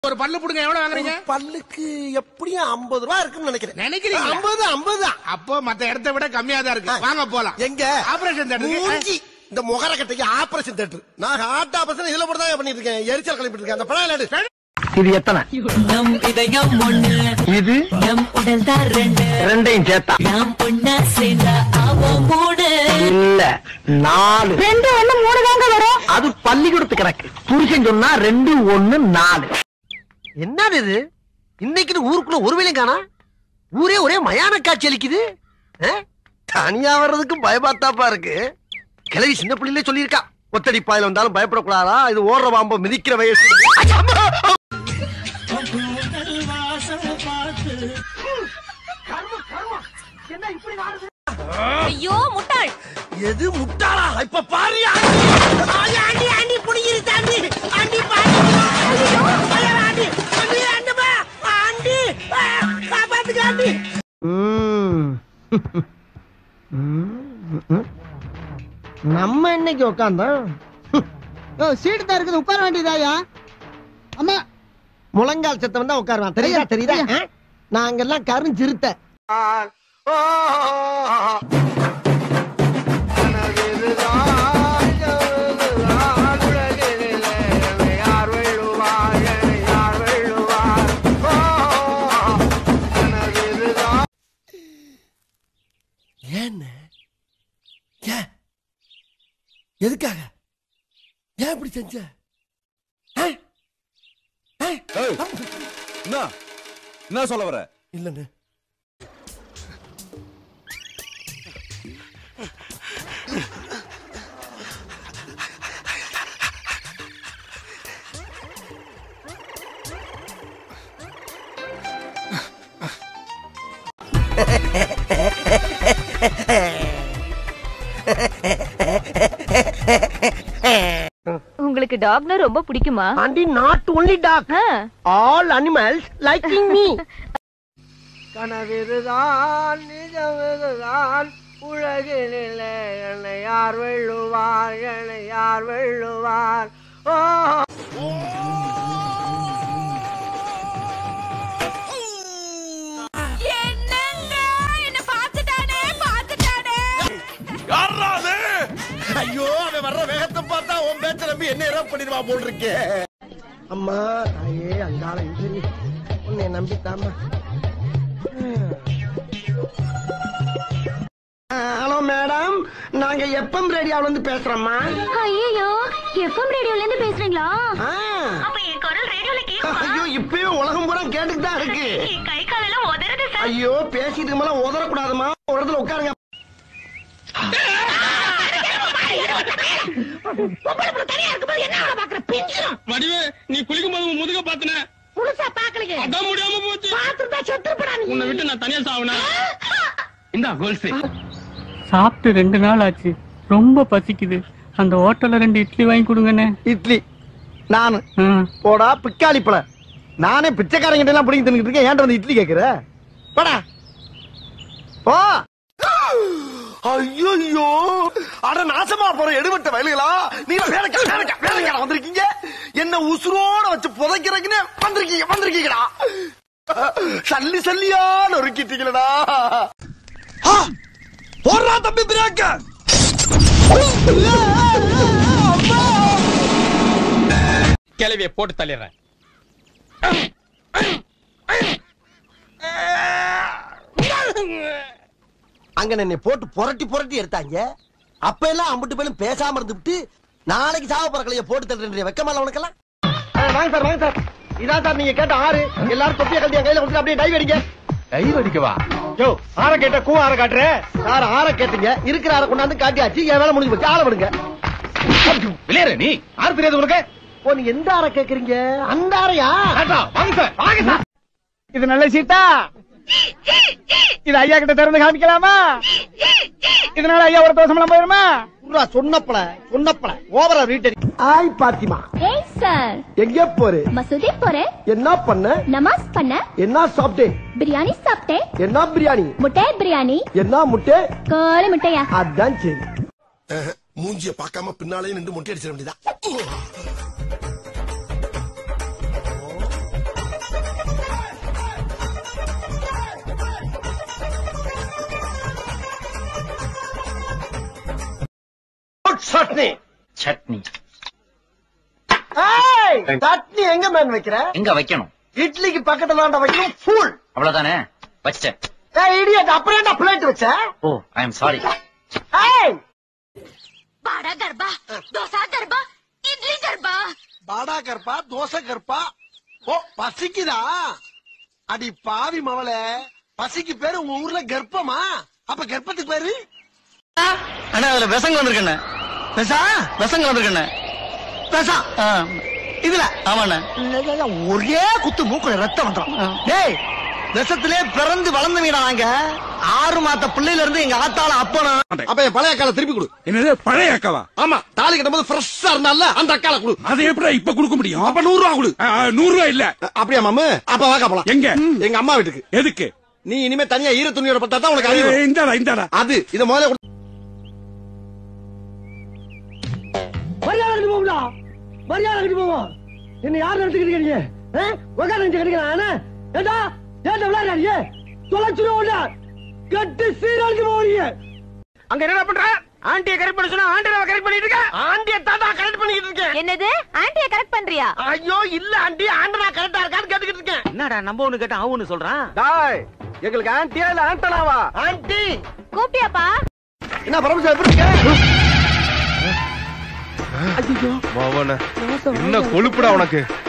ஒரு பல்லு புடுங்க எவ்வளவு வாங்குறீங்க பல்லுக்கு எப்படியும் ஐம்பது ரூபா இருக்குன்னு நினைக்கிறேன் நினைக்கிறீங்களா? ஐம்பது ஐம்பது அப்போ மத்த இடத்தை விட கம்மியா தான் இருக்கு வாங்க போலாம் எங்க ஆபரேஷன் மூஞ்சி தேட்டருக்கு இந்த முகர கட்டைக்கு ஆபரேஷன் தேட்டர் நான் ஹார்ட் ஆபரேஷன் இதுல போட்டு தான் பண்ணிட்டு இருக்கேன் எரிச்சல் கிளப்பிட்டு இருக்கேன் அந்த படம் எடு இது எத்தனை நம் இதயம் ஒண்ணு இது நம் உடல் தான் ரெண்டு ரெண்டையும் சேர்த்தா நாம் ஒண்ணா சேர்ந்தா அவன் மூணு இல்ல நாலு ரெண்டு ஒண்ணு மூணு தாங்க வரும் அது பள்ளிக்கூடத்து கணக்கு புருஷன் சொன்னா ரெண்டு ஒண்ணு நாலு என்னது இது இன்னைக்கு ஊருக்குள்ள ஒரு வேலையும் காணா ஊரே ஒரே மயான காட்சி அளிக்குது ஆ? தனியா வர்றதுக்கு பயமாத்தாப்பா இருக்கு கிளவி சின்ன பிள்ளையிலே சொல்லியிருக்கா ஒத்தடி பாயில வந்தாலும் பயப்படக்கூடாதா இது ஓடுற பாம்ப மிதிக்கிற வயசு அம்மா! ஐயோ முட்டாள் எது முட்டாளா இப்ப பாரு ஆண்டி ஆண்டி புடிங்கிரு தாண்டி ஆண்டி பாரு ஆண்டி ஆண்டி ஆண்டி காப்பாத்துக்க ஆண்டி நம்ம இன்னைக்கு உட்காந்தோம் சீட்டு தான் இருக்குது உட்கார வேண்டியதாயா அம்மா முழங்கால் சத்தம் தான் உட்காருவான் தெரியுதா தெரியுதா ஆ? நாங்கெல்லாம் கருஞ்சிருத்த ஏன்னு ஏன் எதுக்காக ஏன் இப்படி செஞ்ச ஆ? ஆ? என்ன என்ன சொல்ல வர இல்லன்னு உங்களுக்கு டாக்னா ரொம்ப பிடிக்குமா aunty not only dog ah, all animals liking me கனவிருதான் நிஜமிருதான் உலகினிலே என்னை யார் வெள்ளுவார் என்னை யார் வெள்ளுவார் ஓ என்னங்க என்ன பாத்துட்டானே பாத்துட்டானே ஐயோ அவன் வர்ற வேகத்தை பார்த்தா உன் பேச்ச நம்பி என்ன ஏறோ பண்ணிடுவா போல் இருக்கே அம்மா தாயே அங்காள இந்திரி உன்னை நம்பித்தாம்மா ஹலோ மேடம் நாங்க எப்பம் ரேடியோல இருந்து பேசுறோம்மா ஐயோ எஃப்எம் ரேடியோல இருந்து பேசுறீங்களா ஆ. அப்ப என் குரல் ரேடியோல ஐயோ இப்பவே உலகம் பூரா கேட்டுட்டு தான் இருக்கு என் கை காலெல்லாம் உதறது ஐயோ பேசிட்டு மேல உதறக்கூடாதுமா ஒரு இடத்துல உட்காருங்க வடிவே நீ குளிக்கும் போது முதுக பாத்துன முழுசா பாக்கலீங்க அதான் முடியாம போச்சு பாத்துட்டா செத்துப்படா உன்னை விட்டு நான் தனியா சாவுனா இந்தா கோல்ஸ் சாப்பிட்டு ரெண்டு நாள் ஆச்சு ரொம்ப பசிக்குது அந்த ஹோட்டல்ல ரெண்டு இட்லி வாங்கி கொடுங்கண்ணே இட்லி நானு ஆ. போடா பிக்காளி பழ நானே பிச்சைக்காரங்கிட்ட எல்லாம் பிடிங்கி தின்னுட்டு இருக்கேன் ஏன்டா வந்து இட்லி கேக்குற போடா போ ஐயோ அட நாசமா போற எடுபட்ட வயலுகளா நீங்க வேலைக்கா வேலைக்கா வேலைக்கா வந்திருக்கீங்க என்ன உசுரோட வச்சு புதைக்கிறதுக்குன்னு வந்திருக்கீங்க வந்திருக்கீங்கடா சல்லி சல்லியா நொறுக்கிட்டீங்களடா ஆ! போடுறா தம்பி பிரேக்க கிளவிய போட்டு தள்ளிடுறேன் அங்க என்னை போட்டு புரட்டி புரட்டி எடுத்தாங்க அப்ப எல்லாம் அம்பிட்டு பேரும் பேசாம இருந்துட்டு நாளைக்கு சாவ பறக்கலைய போட்டு தள்ளுற வெக்கமால உனக்கெல்லாம் வாங்க சார் வாங்க சார் இதான் சார் நீங்க கேட்ட ஆறு எல்லாரும் தொப்பிய கழட்டி என் கையில கொடுத்து அப்படியே டைவ் அடிங்க கை வடிக்கவா யோ ஆற கேட்ட கூ ஆற காட்டுற சார் ஆற கேட்டீங்க இருக்கிற ஆற கொண்டாந்து காட்டியாச்சு என் வேலை முடிஞ்சு போச்சு ஆள விடுங்க விளையாடு நீ யாரு தெரியாது உனக்கு ஓ நீ எந்த ஆற கேக்குறீங்க அந்த ஆறையா வாங்க சார் வாங்க சார் இது நல்ல சீட்டா இது ஐயா கிட்ட திறந்து காமிக்கலாமா இதனால ஐயா ஒரு தோசமெல்லாம் போயிருமா புர்ரா சொன்னப்பல சொன்னப்பல ஓவரா ரீட்டரி ஆய் பாத்திமா ஏய் சார் எங்க போரு மசூதி போறேன் என்ன பண்ண நமாஸ் பண்ண என்ன சாப்பிட்டேன் பிரியாணி சாப்பிட்டேன் என்ன பிரியாணி முட்டை பிரியாணி என்ன முட்டை கோழி முட்டையா அதான் சரி மூஞ்சிய பார்க்காம பின்னாலே நின்று மொட்டை அடிச்சிட வேண்டியதா சட்னி சட்னி ஏய், சட்னி எங்க மேன் வைக்கிற எங்க வைக்கணும் இட்லிக்கு பக்கத்துல தாண்டா வைக்கணும் ஃபுல் அவ்வளவுதானே வச்சிட்டேன் ஏய் இடியட் அப்புறம் ஏன்டா பிளேட் வச்ச ஓ ஐ எம் சாரி ஏய் பாடா கர்ப்பா தோசா கர்ப்பா இட்லி கர்ப்பா பாடா கற்பா தோசை கற்பா ஓ பசிக்குதா அடி பாவி மவளே பசிக்கு பேரு உங்க ஊர்ல கர்ப்பமா அப்ப கர்ப்பத்துக்கு பேரு அண்ணா அதுல விசங்க வந்திருக்கண்ணே பெசா விசங்க வந்திருக்கண்ணே பெசா இதுல ஆமாண்ணே ஒரே குத்து மூக்குல ரத்தம் வந்துடும் டேய் விஷத்திலே பிறந்து வளர்ந்தவீடா நாங்க ஆறு மாத்த பிள்ளையில இருந்து எங்க ஆத்தால அப்பனா அப்ப என் பழைய அக்கால திருப்பி கொடு என்னது பழைய அக்காவா ஆமா தாலி கட்டும்போது ஃப்ரெஷ்ஷா இருந்தால அந்த அக்கால கொடு அதை எப்படி இப்ப கொடுக்க முடியும் அப்ப நூறு ரூபா கொடு ஆ, ஆ, நூறு ரூபாய் இல்ல அப்படியா மாமு அப்ப வாக்கா போலாம் எங்க எங்க அம்மா வீட்டுக்கு எதுக்கு நீ இனிமே தனியா ஈர துணியோட பட்டா தான் உனக்கு அறிவு இந்தாடா இந்தாடா அது இத முதல்ல கொடு. மரியாதை கட்டி போகும்டா மரியாதை கட்டி போவோம் என்ன யார் நடத்துக்கிட்டு இருக்கீங்க உட்கார நினைச்சு கிடைக்கிறான் ஏண்டா ஏண்டா விளையாடுறீங்க தொலைச்சிருவோம்டா கட்டு சீரழிச்சு போறீங்க அங்க என்ன பண்ற ஆண்டிய கரெக்ட் பண்ண சொன்னா ஆண்டிய கரெக்ட் பண்ணிட்டு இருக்க ஆண்டிய தாத்தா கரெக்ட் பண்ணிக்கிட்டு இருக்கேன் என்னது ஆண்டிய கரெக்ட் பண்றியா ஐயோ இல்ல ஆண்டி ஆண்டனா கரெக்டா இருக்கான்னு கேட்டுக்கிட்டு இருக்கேன் என்னடா நம்ம ஒண்ணு கேட்டா அவனு சொல்றான் டாய் எங்களுக்கு ஆண்டியா இல்ல ஆண்டனாவா ஆண்டி கூப்பிட்டியாப்பா என்ன பரமசிவம் எப்படி இருக்க என்ன கொழுப்புடா உனக்கு